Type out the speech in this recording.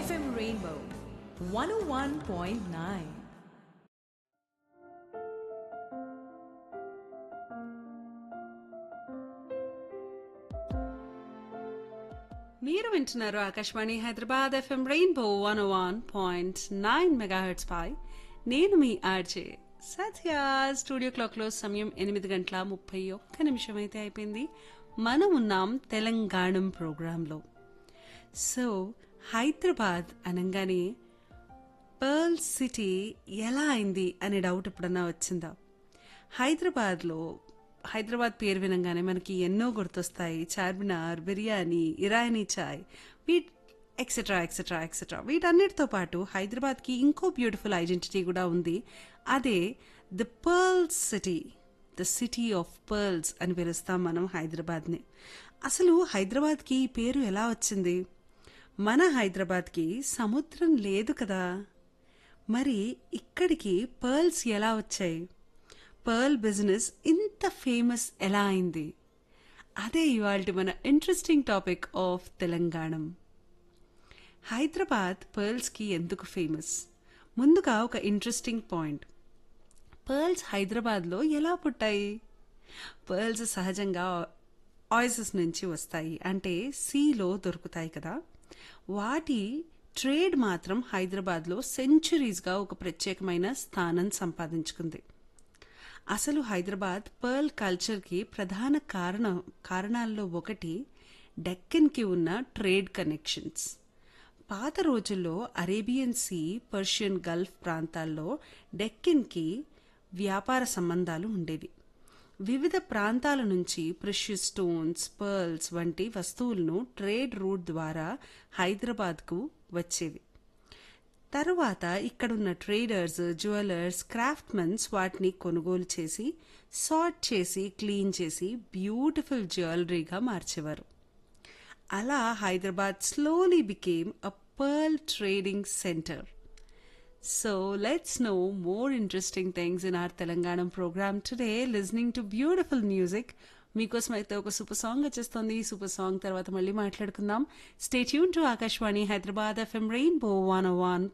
FM Rainbow 101.9. మీరు వింటున్నారు Akashvani Hyderabad FM rainbow one one point nine megahertz పై నేను మీ ఆర్జే సత్య స్టూడియో క్లాక్లో సమయం ఎనిమిది గంటల ముప్పై ఒక్క నిమిషం అయితే అయిపోయింది మనం ఉన్నాం తెలంగాణం ప్రోగ్రాంలో సో హైదరాబాద్ అనగానే పర్ల్ సిటీ ఎలా అయింది అనే డౌట్ ఎప్పుడన్నా వచ్చిందా హైదరాబాద్లో హైదరాబాద్ పేరు వినంగానే మనకి ఎన్నో గుర్తొస్తాయి చార్మినార్ బిర్యానీ ఇరానీ చాయ్ వీట్ ఎక్సెట్రా ఎక్సెట్రా ఎక్సెట్రా వీటన్నిటితో పాటు హైదరాబాద్కి ఇంకో బ్యూటిఫుల్ ఐడెంటిటీ కూడా ఉంది అదే the pearl city the city of pearls అని పిలుస్తాం మనం హైదరాబాద్ని అసలు హైదరాబాద్కి ఈ పేరు ఎలా వచ్చింది మన హైదరాబాద్కి సముద్రం లేదు కదా మరి ఇక్కడికి పర్ల్స్ ఎలా వచ్చాయి పర్ల్ బిజినెస్ ఇంత ఫేమస్ ఎలా అయింది అదే ఇవాళ మన interesting topic of Telanganam Hyderabad పర్ల్స్కి ఎందుకు ఫేమస్ ముందుగా ఒక ఇంట్రెస్టింగ్ పాయింట్ పర్ల్స్ హైదరాబాద్లో ఎలా పుట్టాయి పర్ల్స్ సహజంగా ఆయిసెస్ నుంచి వస్తాయి అంటే సీలో దొరుకుతాయి కదా వాటి ట్రేడ్ మాత్రం హైదరాబాద్లో సెంచురీస్గా ఒక ప్రత్యేకమైన స్థానం సంపాదించుకుంది అసలు హైదరాబాద్ పర్ల్ కల్చర్కి ప్రధాన కారణం కారణాల్లో ఒకటి డెక్కన్కి ఉన్న ట్రేడ్ కనెక్షన్స్ పాత రోజుల్లో అరేబియన్ సీ పర్షియన్ గల్ఫ్ ప్రాంతాల్లో డెక్కన్కి వ్యాపార సంబంధాలు ఉండేవి వివిధ ప్రాంతాల నుంచి ప్రెషియస్ స్టోన్స్ పర్ల్స్ వంటి వస్తువులను ట్రేడ్ రూట్ ద్వారా హైదరాబాద్కు వచ్చేవి తరువాత ఇక్కడున్న ట్రేడర్స్ జ్యువెలర్స్ క్రాఫ్ట్మెన్స్ వాటిని కొనుగోలు చేసి సార్ట్ చేసి క్లీన్ చేసి బ్యూటిఫుల్ జ్యువెలరీగా మార్చేవారు అలా Hyderabad slowly became a pearl trading centre so let's know more interesting things in our Telangana programme today listening to beautiful music మీకోసం అయితే ఒక సూపర్ సాంగ్ వచ్చేస్తుంది ఈ సూపర్ సాంగ్ తర్వాత మళ్ళీ మాట్లాడుకుందాం stay tune to Akashvani Hyderabad FM rainbow one one